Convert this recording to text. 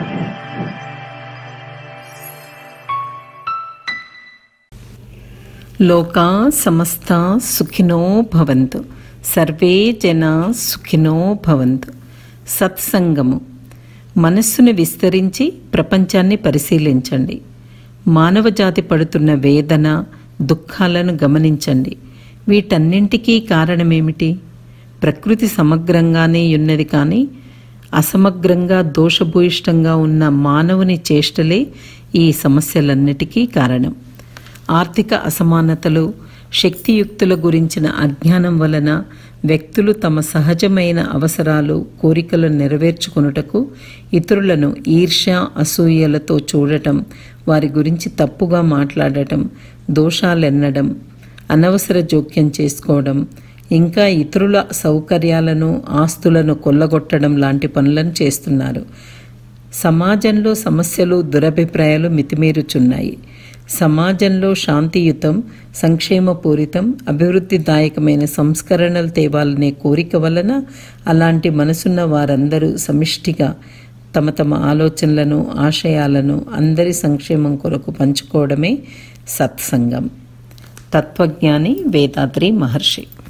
లోకా సమస్త సుఖినో భవంతు సర్వే జన సుఖినో భవంతు సత్సంగము మనస్సును విస్తరించి ప్రపంచాన్ని పరిశీలించండి మానవ జాతి పడుతున్న వేదన దుఃఖాలను గమనించండి వీటన్నింటికీ కారణమేమిటి ప్రకృతి సమగ్రంగానే ఉన్నది కానీ అసమగ్రంగా దోషభూయిష్టంగా ఉన్న మానవుని చేష్టలే ఈ సమస్యలన్నిటికీ కారణం ఆర్థిక అసమానతలు శక్తియుక్తుల గురించిన అజ్ఞానం వలన వ్యక్తులు తమ సహజమైన అవసరాలు కోరికలను నెరవేర్చుకొనుటకు ఇతరులను ఈర్ష్య అసూయలతో చూడటం వారి గురించి తప్పుగా మాట్లాడటం దోషాలెన్నడం అనవసర జోక్యం చేసుకోవడం ఇంకా ఇతరుల సౌకర్యాలను ఆస్తులను కొల్లగొట్టడం లాంటి పనులను చేస్తున్నారు సమాజంలో సమస్యలు దురభిప్రాయాలు మితిమీరుచున్నాయి సమాజంలో శాంతియుతం సంక్షేమపూరితం అభివృద్ధిదాయకమైన సంస్కరణలు తేవాలనే కోరిక వలన అలాంటి మనసున్న వారందరూ సమిష్టిగా తమ తమ ఆలోచనలను ఆశయాలను అందరి సంక్షేమం కొరకు పంచుకోవడమే సత్సంగం తత్వజ్ఞాని వేదాద్రి మహర్షి